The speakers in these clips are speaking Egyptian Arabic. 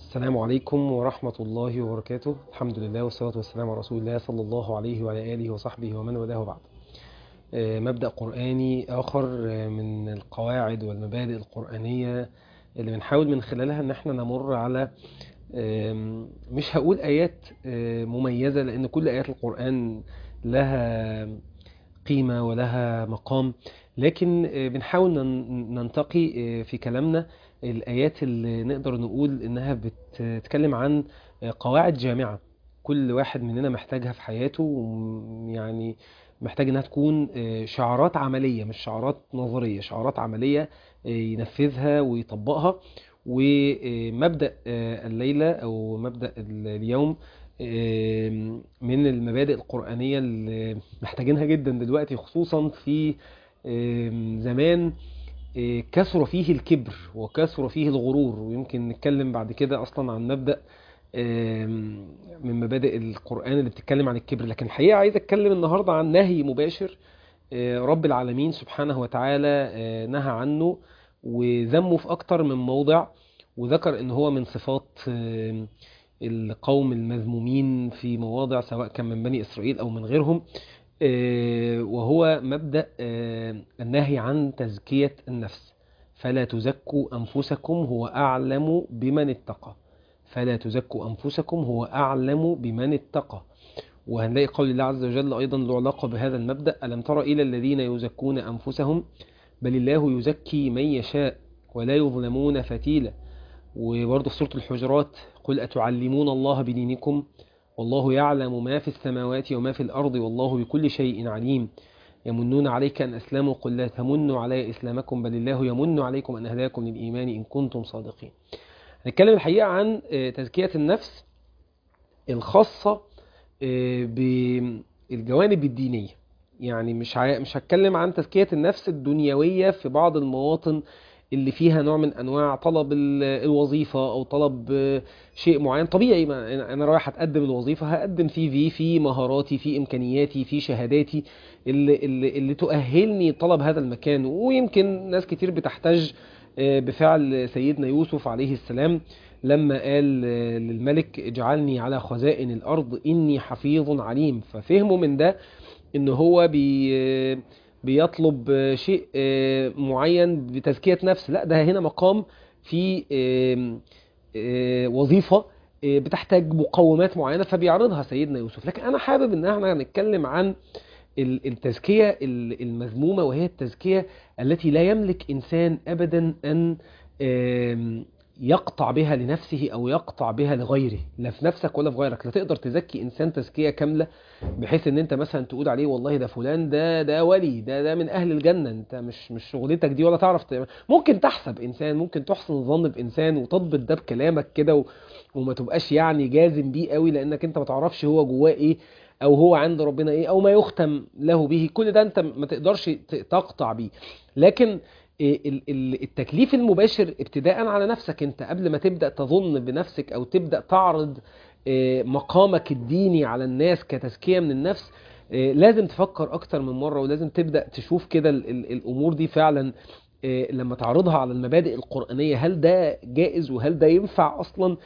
السلام عليكم ورحمة الله وبركاته الحمد لله والصلاة والسلام على رسول الله صلى الله عليه وعلى آله وصحبه ومن والاه بعد آه، مبدأ قرآني آخر آه، من القواعد والمبادئ القرآنية اللي بنحاول من خلالها ان احنا نمر على آم، مش هقول آيات آه، مميزة لأن كل آيات القرآن لها قيمة ولها مقام لكن آه، بنحاول نن- ننتقي آه، في كلامنا الآيات اللي نقدر نقول إنها بتتكلم عن آه، قواعد جامعة كل واحد مننا محتاجها في حياته وم- يعني محتاج إنها تكون آه، شعارات عملية مش شعارات نظرية شعارات عملية آه، ينفذها ويطبقها ومبدأ آه، الليلة أو مبدأ ال- اليوم آه، من المبادئ القرآنية اللي محتاجينها جدا دلوقتي خصوصا في آم، زمان آه، كثر فيه الكبر وكثر فيه الغرور ويمكن نتكلم بعد كده أصلا عن مبدأ آم، من مبادئ القرآن اللي بتتكلم عن الكبر لكن الحقيقة عايز أتكلم النهاردة عن نهي مباشر آه، رب العالمين سبحانه وتعالى آه، نهى عنه وذمه في أكتر من موضع وذكر إن هو من صفات آم، القوم المذمومين في مواضع سواء كان من بني إسرائيل أو من غيرهم آه، وهو مبدأ آه، النهي عن تزكية النفس فلا تزكوا أنفسكم هو أعلم بمن اتقى فلا تزكوا أنفسكم هو أعلم بمن اتقى وهنلاقي قول الله عز وجل أيضا له علاقة بهذا المبدأ ألم تر إلى الذين يزكون أنفسهم بل الله يزكي من يشاء ولا يظلمون فتيلا وبرضه في سورة الحجرات قل أتعلمون الله بدينكم والله يعلم ما في السماوات وما في الأرض والله بكل شيء عليم يمنون عليك أن أسلموا قل لا تمنوا علي إسلامكم بل الله يمن عليكم أن هداكم للإيمان إن كنتم صادقين هنتكلم الحقيقة عن آه، تزكية النفس الخاصة آه، بالجوانب الدينية يعني مش عا- مش هتكلم عن تزكية النفس الدنيوية في بعض المواطن اللي فيها نوع من انواع طلب ال- الوظيفة او طلب آه، شيء معين طبيعي ما انا أنا رايح اتقدم الوظيفة هقدم في في في مهاراتي في امكانياتي في شهاداتي اللي اللي, اللي تؤهلني طلب هذا المكان ويمكن ناس كتير بتحتج آه، بفعل سيدنا يوسف عليه السلام لما قال آه، للملك اجعلني على خزائن الارض اني حفيظ عليم ففهموا من ده ان هو بي بيطلب آه، شيء آه، معين بتزكية نفس لا ده هنا مقام في آم، آه، وظيفة آه، بتحتاج مقومات معينة فبيعرضها سيدنا يوسف لكن أنا حابب إن احنا نتكلم عن ال- التزكية ال- المذمومة وهي التزكية التي لا يملك إنسان أبدا أن آم، يقطع بها لنفسه أو يقطع بها لغيره لا في نفسك ولا في غيرك لا تقدر تزكي إنسان تزكية كاملة بحيث ان انت مثلا تقول عليه والله ده فلان ده ده ولي ده ده من اهل الجنه انت مش مش شغلتك دي ولا تعرف ت... ممكن تحسب انسان ممكن تحسن الظن بانسان وتضبط ده بكلامك كده و... وما تبقاش يعني جازم بيه قوي لانك انت ما تعرفش هو جواه ايه او هو عند ربنا ايه او ما يختم له به كل ده انت ما تقدرش ت- تقطع بيه لكن إيه ال- ال- التكليف المباشر ابتداء على نفسك انت قبل ما تبدأ تظن بنفسك او تبدأ تعرض آه، مقامك الديني على الناس كتزكية من النفس آه، لازم تفكر اكتر من مرة ولازم تبدأ تشوف كده ال- ال- الامور دي فعلا آه، لما تعرضها على المبادئ القرآنية هل ده جائز وهل ده ينفع اصلا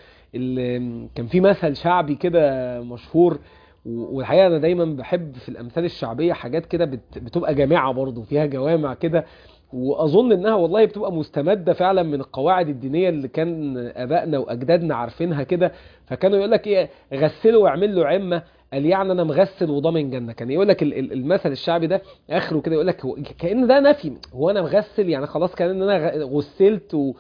ال- كان في مثل شعبي كده مشهور و- والحقيقة انا دايما بحب في الامثال الشعبية حاجات كده بت- بتبقى جامعة برضو فيها جوامع كده واظن انها والله بتبقى مستمده فعلا من القواعد الدينيه اللي كان ابائنا واجدادنا عارفينها كده فكانوا يقول لك ايه غسله واعمل له عمه قال يعني انا مغسل وضامن جنه كان يقول لك ال- ال- المثل الشعبي ده اخره كده يقول لك هو كان ده نفي هو انا مغسل يعني خلاص كان ان انا غ- غسلت و و-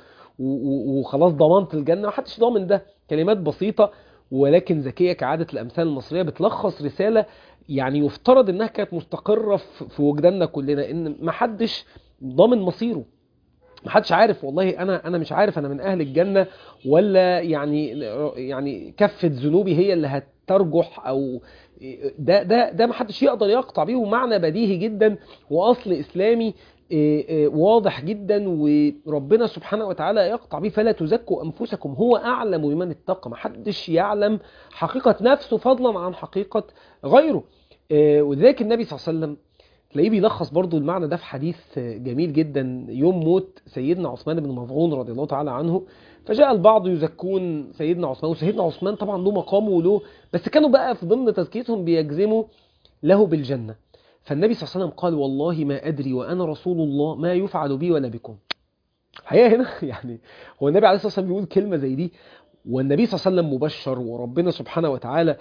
و- وخلاص ضمنت الجنه محدش ضامن ده كلمات بسيطه ولكن ذكيه كعاده الامثال المصريه بتلخص رساله يعني يفترض انها كانت مستقره في في وجداننا كلنا ان محدش ضامن مصيره محدش عارف والله انا انا مش عارف انا من اهل الجنه ولا يعني يعني كفه ذنوبي هي اللي هترجح او ده ده ده محدش يقدر يقطع بيه ومعنى بديهي جدا واصل اسلامي إيه، إيه، واضح جدا وربنا سبحانه وتعالى يقطع بيه فلا تزكوا انفسكم هو اعلم بمن اتقى محدش يعلم حقيقه نفسه فضلا عن حقيقه غيره إيه، ولذلك النبي صلى الله عليه وسلم تلاقيه بيلخص برضو المعنى ده في حديث جميل جدا يوم موت سيدنا عثمان بن مظعون رضي الله تعالى عنه فجاء البعض يزكون سيدنا عثمان وسيدنا عثمان طبعا له مقامه وله بس كانوا بقى في ضمن تزكيتهم بيجزموا له بالجنة فالنبي صلى الله عليه وسلم قال والله ما أدري وأنا رسول الله ما يفعل بي ولا بكم الحقيقة هنا يعني هو النبي عليه الصلاة والسلام بيقول كلمة زي دي والنبي صلى الله عليه وسلم مبشر وربنا سبحانه وتعالى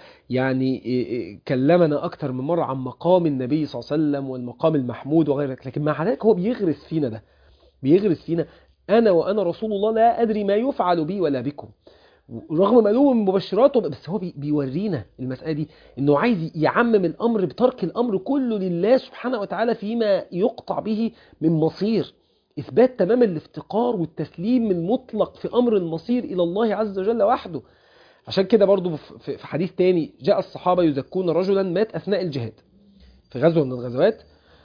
يعني كلمنا أكتر من مرة عن مقام النبي صلى الله عليه وسلم والمقام المحمود وغير ذلك لكن مع ذلك هو بيغرس فينا ده بيغرس فينا أنا وأنا رسول الله لا أدري ما يفعل بي ولا بكم رغم ما له من مبشرات بس هو بيورينا المسألة دي انه عايز يعمم الامر بترك الامر كله لله سبحانه وتعالى فيما يقطع به من مصير اثبات تمام الافتقار والتسليم المطلق في امر المصير الى الله عز وجل وحده عشان كده برضو في حديث تاني جاء الصحابة يزكون رجلا مات اثناء الجهاد في غزوة من الغزوات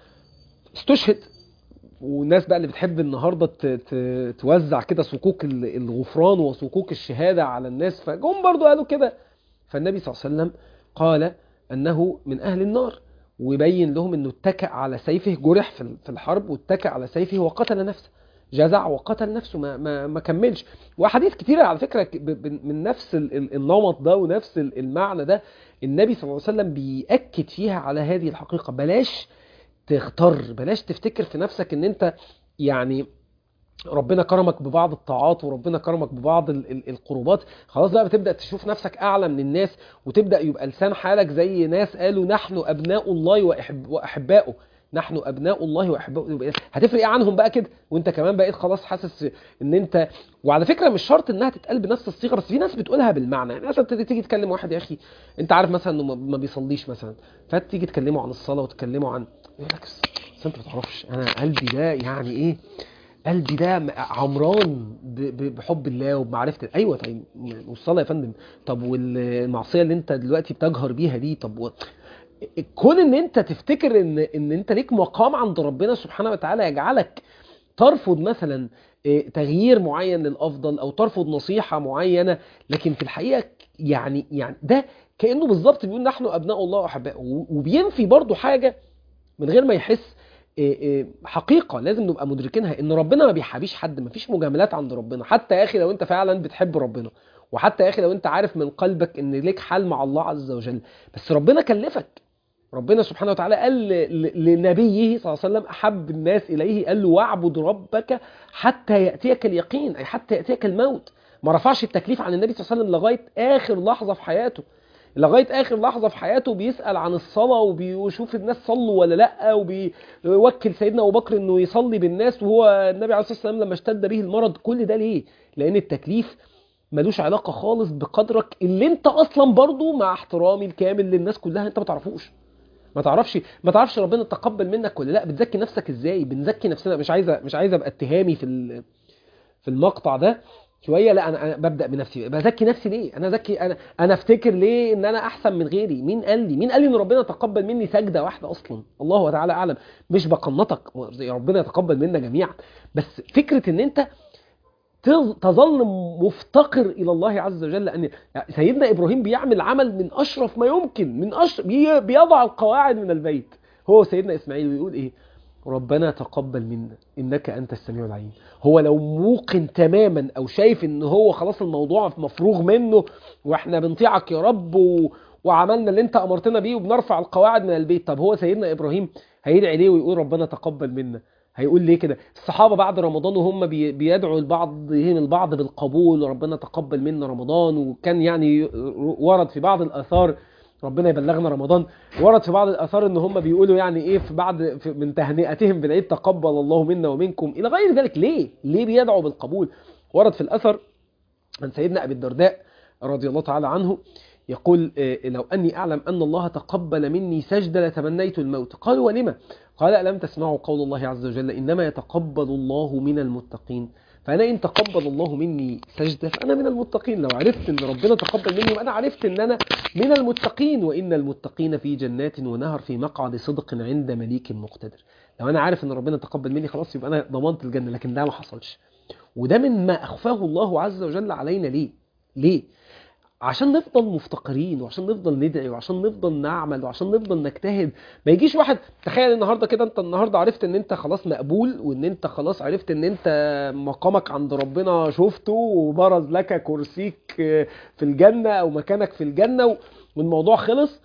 استشهد والناس بقى اللي بتحب النهاردة توزع كده صكوك الغفران وصكوك الشهادة على الناس فجم برضو قالوا كده فالنبي صلى الله عليه وسلم قال أنه من أهل النار ويبين لهم أنه اتكأ على سيفه جرح في الحرب واتكأ على سيفه وقتل نفسه جزع وقتل نفسه ما, ما, ما كملش وحديث كتيرة على فكرة من نفس النمط ده ونفس المعنى ده النبي صلى الله عليه وسلم بيأكد فيها على هذه الحقيقة بلاش تختار بلاش تفتكر في نفسك ان انت يعني ربنا كرمك ببعض الطاعات وربنا كرمك ببعض القربات خلاص بقى بتبدأ تشوف نفسك أعلى من الناس وتبدأ يبقى لسان حالك زي ناس قالوا نحن أبناء الله وأحب وأحباؤه نحن أبناء الله وأحباؤه هتفرق ايه عنهم بقى كده وانت كمان بقيت خلاص حاسس ان انت وعلى فكرة مش شرط انها تتقال بنفس الصيغة بس في ناس بتقولها بالمعنى يعني مثلا تيجي تكلم واحد يا اخي انت عارف مثلا انه ما بيصليش مثلا فتيجي تكلمه عن الصلاة وتكلمه عن يقول لك بس انت ما تعرفش انا قلبي ده يعني ايه قلبي ده عمران بحب الله وبمعرفة ايوه طيب والصلاة يا فندم طب والمعصية اللي انت دلوقتي بتجهر بيها دي طب و... كون ان انت تفتكر ان ان انت ليك مقام عند ربنا سبحانه وتعالى يجعلك ترفض مثلا تغيير معين للافضل او ترفض نصيحة معينة لكن في الحقيقة يعني يعني ده كانه بالظبط بيقول نحن ابناء الله واحباؤه وبينفي برضه حاجة من غير ما يحس حقيقة لازم نبقى مدركينها ان ربنا ما بيحابيش حد ما فيش مجاملات عند ربنا حتى يا اخي لو انت فعلا بتحب ربنا وحتى يا اخي لو انت عارف من قلبك ان ليك حال مع الله عز وجل بس ربنا كلفك ربنا سبحانه وتعالى قال لنبيه صلى الله عليه وسلم احب الناس اليه قال له واعبد ربك حتى ياتيك اليقين اي حتى ياتيك الموت ما رفعش التكليف عن النبي صلى الله عليه وسلم لغايه اخر لحظه في حياته لغايه اخر لحظه في حياته بيسال عن الصلاه وبيشوف الناس صلوا ولا لا وبيوكل سيدنا ابو بكر انه يصلي بالناس وهو النبي عليه الصلاه والسلام لما اشتد به المرض كل ده ليه لان التكليف ملوش علاقه خالص بقدرك اللي انت اصلا برضو مع احترامي الكامل للناس كلها انت ما تعرفوش ما تعرفش ما تعرفش ربنا تقبل منك ولا لا بتزكي نفسك ازاي بنزكي نفسنا مش عايزه مش عايزه ابقى اتهامي في في المقطع ده شويه لا انا, أنا ببدا بنفسي بزكي نفسي ليه انا زكي انا انا افتكر ليه ان انا احسن من غيري مين قال لي مين قال لي ان ربنا تقبل مني سجده واحده اصلا الله تعالى اعلم مش بقنطك ربنا يتقبل منا جميعا بس فكره ان انت تظل مفتقر الى الله عز وجل لان سيدنا ابراهيم بيعمل عمل من اشرف ما يمكن من أشرف بيضع القواعد من البيت هو سيدنا اسماعيل ويقول ايه ربنا تقبل منا انك انت السميع العليم هو لو موقن تماما او شايف ان هو خلاص الموضوع مفروغ منه واحنا بنطيعك يا رب و... وعملنا اللي انت امرتنا بيه وبنرفع القواعد من البيت طب هو سيدنا ابراهيم هيدعي ليه ويقول ربنا تقبل منا هيقول ليه كده الصحابة بعد رمضان وهم بيدعوا لبعضهم البعض بالقبول وربنا تقبل منا رمضان وكان يعني ورد في بعض الآثار ربنا يبلغنا رمضان ورد في بعض الآثار ان هم بيقولوا يعني ايه في بعد في من تهنئتهم بالعيد تقبل الله منا ومنكم الى غير ذلك ليه ليه بيدعوا بالقبول ورد في الأثر عن سيدنا أبي الدرداء رضي الله تعالى عنه يقول لو أني أعلم أن الله تقبل مني سجدة لتمنيت الموت قالوا ولما قال ألم تسمعوا قول الله عز وجل إنما يتقبل الله من المتقين فأنا إن تقبل الله مني سجدة فأنا من المتقين لو عرفت أن ربنا تقبل مني وأنا عرفت أن أنا من المتقين وإن المتقين في جنات ونهر في مقعد صدق عند مليك مقتدر لو أنا عارف أن ربنا تقبل مني خلاص يبقى أنا ضمنت الجنة لكن ده ما حصلش وده من ما أخفاه الله عز وجل علينا ليه ليه عشان نفضل مفتقرين وعشان نفضل ندعي وعشان نفضل نعمل وعشان نفضل نجتهد ما يجيش واحد تخيل النهارده كده انت النهارده عرفت ان انت خلاص مقبول وان انت خلاص عرفت ان انت مقامك عند ربنا شفته وبرز لك كرسيك في الجنة او مكانك في الجنة والموضوع خلص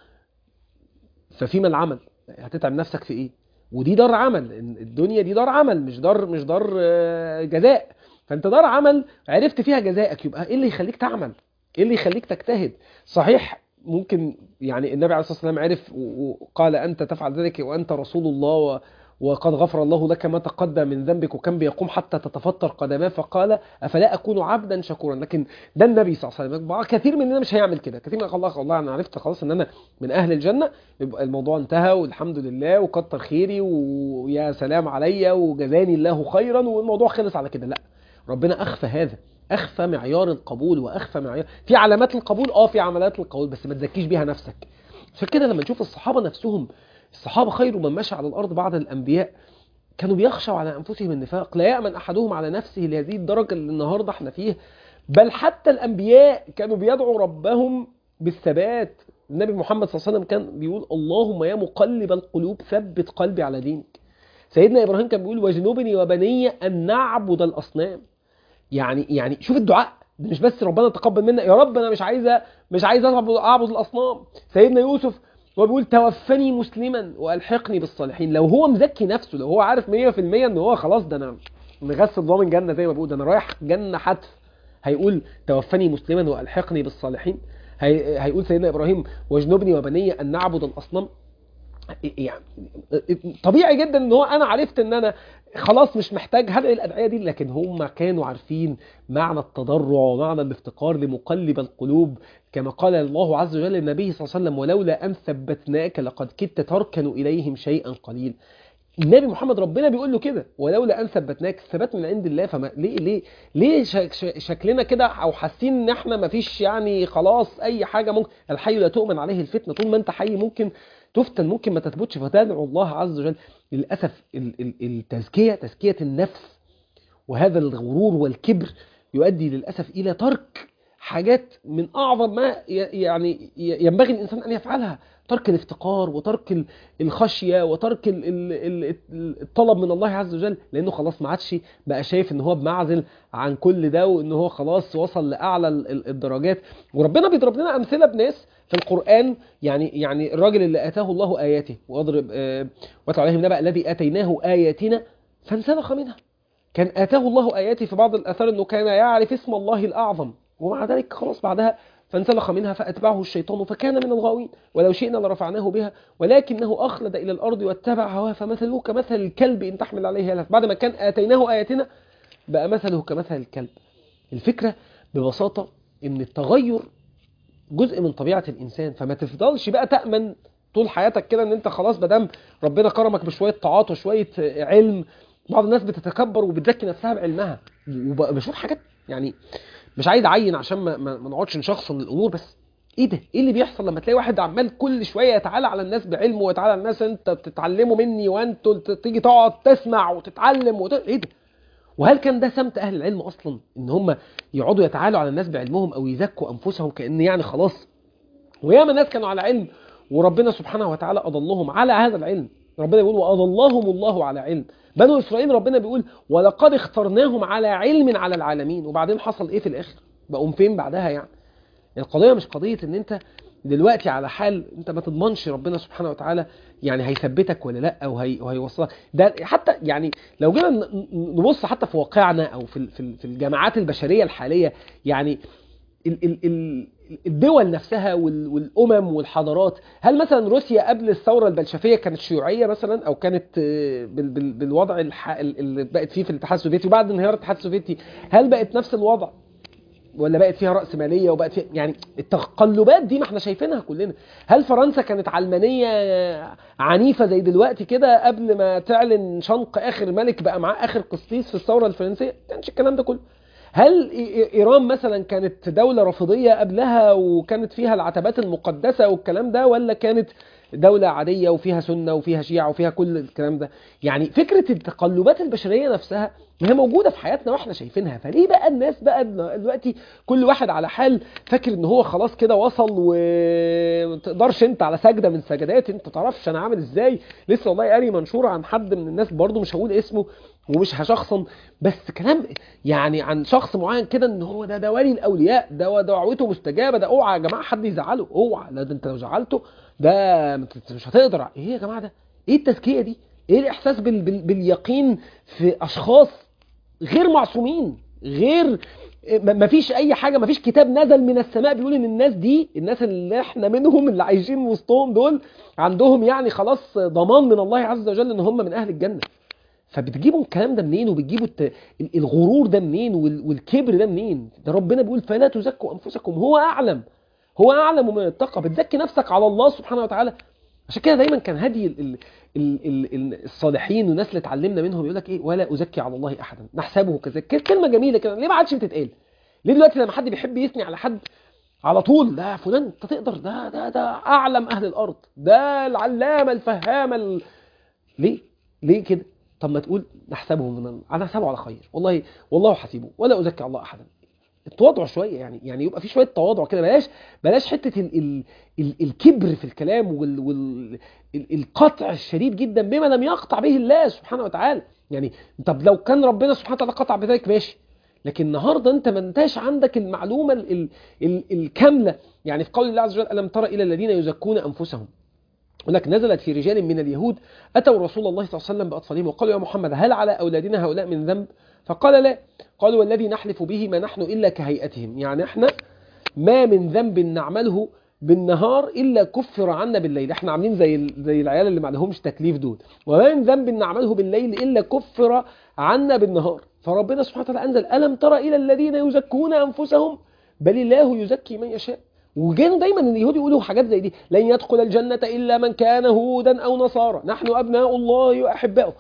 ففيما العمل هتتعب نفسك في ايه ودي دار عمل الدنيا دي دار عمل مش دار مش دار آه، جزاء فانت دار عمل عرفت فيها جزائك يبقى ايه اللي يخليك تعمل ايه اللي يخليك تجتهد صحيح ممكن يعني النبي عليه الصلاه والسلام عرف و- وقال انت تفعل ذلك وانت رسول الله و وقد غفر الله لك ما تقدم من ذنبك وكان بيقوم حتى تتفطر قدماه فقال افلا اكون عبدا شكورا لكن ده النبي صلى الله عليه وسلم بقى كثير مننا مش هيعمل كده كثير من الله والله انا عرفت خلاص ان انا من اهل الجنه يبقى الموضوع انتهى والحمد لله وكتر خيري ويا سلام عليا وجزاني الله خيرا والموضوع خلص على كده لا ربنا اخفى هذا اخفى معيار القبول واخفى معيار في علامات القبول اه في علامات القبول بس ما تزكيش بيها نفسك عشان كده لما نشوف الصحابه نفسهم الصحابه خير من مشى على الارض بعد الانبياء كانوا بيخشوا على انفسهم النفاق لا يامن احدهم على نفسه لهذه الدرجه اللي النهارده احنا فيها بل حتى الانبياء كانوا بيدعوا ربهم بالثبات النبي محمد صلى الله عليه وسلم كان بيقول اللهم يا مقلب القلوب ثبت قلبي على دينك سيدنا ابراهيم كان بيقول واجنبني وبني ان نعبد الاصنام يعني يعني شوف الدعاء ده مش بس ربنا تقبل منا يا رب انا مش عايزه مش عايز اعبد اعبد الاصنام سيدنا يوسف هو بيقول توفني مسلما والحقني بالصالحين لو هو مزكي نفسه لو هو عارف 100% ان هو خلاص ده انا مغسل ضامن جنه زي ما بيقول ده انا رايح جنه حتف هيقول توفني مسلما والحقني بالصالحين هي... هيقول سيدنا ابراهيم واجنبني وبني ان نعبد الاصنام يعني طبيعي جدا ان هو انا عرفت ان انا خلاص مش محتاج هدعي الادعيه دي لكن هم كانوا عارفين معنى التضرع ومعنى الافتقار لمقلب القلوب كما قال الله عز وجل للنبي صلى الله عليه وسلم ولولا ان ثبتناك لقد كدت تركن اليهم شيئا قليلا النبي محمد ربنا بيقول له كده ولولا ان ثبتناك ثبات من عند الله فما ليه ليه ليه شك شك شكلنا كده او حاسين ان احنا ما فيش يعني خلاص اي حاجه ممكن الحي لا تؤمن عليه الفتنه طول ما انت حي ممكن تفتن ممكن ما تثبتش فتدعو الله عز وجل للاسف ال- ال- التزكيه تزكيه النفس وهذا الغرور والكبر يؤدي للاسف الى ترك حاجات من اعظم ما ي- يعني ي- ينبغي الانسان ان يفعلها ترك الافتقار وترك ال- الخشيه وترك ال- ال- ال- الطلب من الله عز وجل لانه خلاص ما عادش بقى شايف ان هو بمعزل عن كل ده وان هو خلاص وصل لاعلى ال- ال- الدرجات وربنا بيضرب لنا امثله بناس في القران يعني يعني الراجل اللي اتاه الله اياته واضرب آه، واتلو عليهم نبأ الذي اتيناه اياتنا فانسلخ منها كان اتاه الله اياته في بعض الاثار انه كان يعرف اسم الله الاعظم ومع ذلك خلاص بعدها فانسلخ منها فاتبعه الشيطان فكان من الغاوين ولو شئنا لرفعناه بها ولكنه اخلد الى الارض واتبع هواه فمثله كمثل الكلب ان تحمل عليه يلهث بعد ما كان اتيناه اياتنا بقى مثله كمثل الكلب الفكره ببساطه ان التغير جزء من طبيعه الانسان فما تفضلش بقى تامن طول حياتك كده ان انت خلاص مادام ربنا كرمك بشويه طاعات وشويه علم بعض الناس بتتكبر وبتزكي نفسها بعلمها وبشوف حاجات يعني مش عايز اعين عشان ما, ما ما نقعدش نشخصن الامور بس ايه ده ايه اللي بيحصل لما تلاقي واحد عمال كل شويه يتعالى على الناس بعلمه ويتعالى على الناس انت بتتعلموا مني وانتوا ت- تيجي تقعد تسمع وتتعلم وت... ايه ده وهل كان ده سمت اهل العلم اصلا ان هم يقعدوا يتعالوا على الناس بعلمهم او يزكوا انفسهم كان يعني خلاص وياما ناس كانوا على علم وربنا سبحانه وتعالى اضلهم على هذا العلم ربنا بيقول واضلهم الله على علم بنو اسرائيل ربنا بيقول ولقد اخترناهم على علم على العالمين وبعدين حصل ايه في الاخر بقوا فين بعدها يعني القضيه مش قضيه ان انت دلوقتي على حال انت ما تضمنش ربنا سبحانه وتعالى يعني هيثبتك ولا لا او هي وهيوصلك ده حتى يعني لو جينا ن- ن- نبص حتى في واقعنا او في ال- في ال- في الجامعات البشريه الحاليه يعني ال- ال- ال- الدول نفسها وال- والامم والحضارات هل مثلا روسيا قبل الثوره البلشفيه كانت شيوعيه مثلا او كانت آه، بال- بال- بالوضع الح- اللي بقت فيه في الاتحاد السوفيتي وبعد انهيار الاتحاد السوفيتي هل بقت نفس الوضع ولا بقت فيها رأسمالية وبقت فيها يعني التقلبات دي ما احنا شايفينها كلنا هل فرنسا كانت علمانية عنيفة زي دلوقتي كده قبل ما تعلن شنق آخر ملك بقى معاه آخر قسطيس في الثورة الفرنسية ما كانش الكلام ده كله هل إي- إي- إيران مثلا كانت دولة رافضية قبلها وكانت فيها العتبات المقدسة والكلام ده ولا كانت دولة عادية وفيها سنة وفيها شيعة وفيها كل الكلام ده يعني فكرة التقلبات البشرية نفسها ما هي موجودة في حياتنا واحنا شايفينها فليه بقى الناس بقى دلوقتي كل واحد على حال فاكر ان هو خلاص كده وصل ومتقدرش انت على سجدة من سجدات انت تعرفش انا عامل ازاي لسه والله قاري منشور عن حد من الناس برضو مش هقول اسمه ومش هشخصن بس كلام يعني عن شخص معين كده ان هو ده ده ولي الاولياء ده دعوته مستجابه ده اوعى يا جماعه حد يزعله اوعى لا ده انت لو زعلته ده مش هتقدر ايه يا جماعه ده ايه التزكيه دي ايه الاحساس بال بال باليقين في اشخاص غير معصومين غير ما فيش اي حاجه ما فيش كتاب نزل من السماء بيقول ان الناس دي الناس اللي احنا منهم اللي عايشين وسطهم دول عندهم يعني خلاص ضمان من الله عز وجل ان هم من اهل الجنه فبتجيبوا الكلام ده منين وبتجيبوا الت... الغرور ده منين وال... والكبر ده منين ده ربنا بيقول فلا تزكوا انفسكم هو اعلم هو اعلم من اتقى بتزكي نفسك على الله سبحانه وتعالى عشان كده دايما كان هدي ال... ال... ال... ال... الصالحين والناس اللي اتعلمنا منهم يقول لك ايه ولا ازكي على الله احدا نحسبه كذا كلمه جميله كده ليه ما عادش بتتقال ليه دلوقتي لما حد بيحب يثني على حد على طول ده فلان انت تقدر ده ده ده اعلم اهل الارض ده العلامه الفهامه ال... ليه ليه كده طب ما تقول نحسبه من انا نحسبه على خير والله والله حسيبه ولا ازكي الله احدا التواضع شويه يعني يعني يبقى في شويه تواضع كده بلاش بلاش حته ال ال ال الكبر في الكلام وال وال القطع الشديد جدا بما لم يقطع به الله سبحانه وتعالى يعني طب لو كان ربنا سبحانه وتعالى قطع بذلك ماشي لكن النهارده انت ما انتش عندك المعلومه ال ال ال الكامله يعني في قول الله عز وجل الم ترى الى الذين يزكون انفسهم يقول لك نزلت في رجال من اليهود أتوا رسول الله صلى الله عليه وسلم بأطفالهم وقالوا يا محمد هل على أولادنا هؤلاء من ذنب فقال لا قالوا والذي نحلف به ما نحن إلا كهيئتهم يعني احنا ما من ذنب نعمله بالنهار إلا كفر عنا بالليل احنا عاملين زي زي العيال اللي ما عليهمش تكليف دول وما من ذنب نعمله بالليل إلا كفر عنا بالنهار فربنا سبحانه وتعالى أنزل ألم ترى إلى الذين يزكون أنفسهم بل الله يزكي من يشاء وكانوا دايما اليهود يقولوا حاجات زي دي لن يدخل الجنة إلا من كان هودا أو نصارى نحن أبناء الله وأحباؤه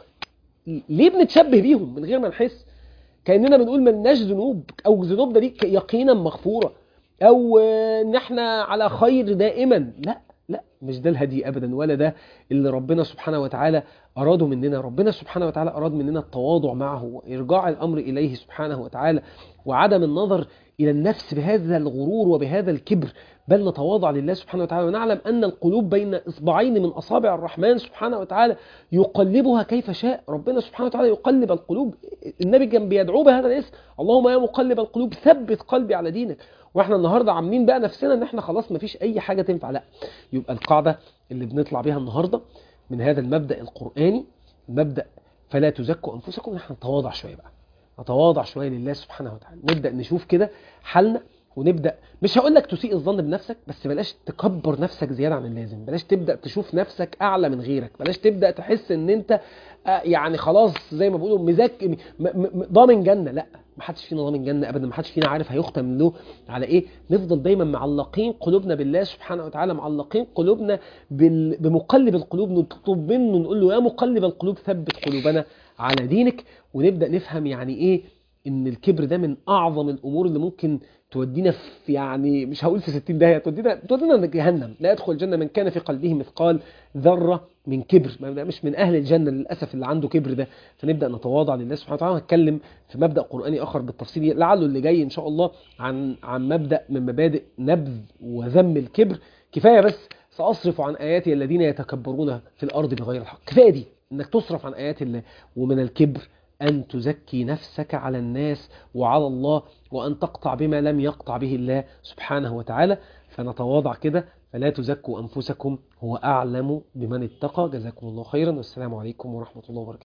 ليه بنتشبه بيهم من غير ما نحس كأننا بنقول ملناش ذنوب أو ذنوبنا دي يقينا مغفورة أو إن احنا على خير دائما لا لا مش ده الهدي أبدا ولا ده اللي ربنا سبحانه وتعالى أراده مننا ربنا سبحانه وتعالى أراد مننا التواضع معه وإرجاع الأمر إليه سبحانه وتعالى وعدم النظر إلى النفس بهذا الغرور وبهذا الكبر بل نتواضع لله سبحانه وتعالى ونعلم أن القلوب بين إصبعين من أصابع الرحمن سبحانه وتعالى يقلبها كيف شاء ربنا سبحانه وتعالى يقلب القلوب النبي كان بيدعوه بهذا الاسم اللهم يا مقلب القلوب ثبت قلبي على دينك واحنا النهارده عاملين بقى نفسنا ان احنا خلاص مفيش اي حاجه تنفع لا يبقى القاعده اللي بنطلع بيها النهارده من هذا المبدا القراني مبدا فلا تزكوا انفسكم احنا نتواضع شويه بقى نتواضع شويه لله سبحانه وتعالى نبدا نشوف كده حالنا ونبدا مش هقول لك تسيء الظن بنفسك بس بلاش تكبر نفسك زياده عن اللازم بلاش تبدا تشوف نفسك اعلى من غيرك بلاش تبدا تحس ان انت يعني خلاص زي ما بيقولوا مزك ضامن جنه لا ما حدش فينا ضامن جنه ابدا ما حدش فينا عارف هيختم له على ايه نفضل دايما معلقين قلوبنا بالله سبحانه وتعالى معلقين قلوبنا بال... بمقلب القلوب نطلب منه نقول له يا مقلب القلوب ثبت قلوبنا على دينك ونبدا نفهم يعني ايه ان الكبر ده من اعظم الامور اللي ممكن تودينا في يعني مش هقول في 60 داهيه تودينا تودينا جهنم لا يدخل الجنه من كان في قلبه مثقال ذره من كبر مش من اهل الجنه للاسف اللي عنده كبر ده فنبدا نتواضع لله سبحانه وتعالى هنتكلم في مبدا قراني اخر بالتفصيل لعله اللي جاي ان شاء الله عن عن مبدا من مبادئ نبذ وذم الكبر كفايه بس ساصرف عن اياتي الذين يتكبرون في الارض بغير الحق كفايه دي انك تصرف عن ايات الله ومن الكبر أن تزكي نفسك على الناس وعلى الله وأن تقطع بما لم يقطع به الله سبحانه وتعالى فنتواضع كده فلا تزكوا أنفسكم هو أعلم بمن اتقى جزاكم الله خيرا والسلام عليكم ورحمة الله وبركاته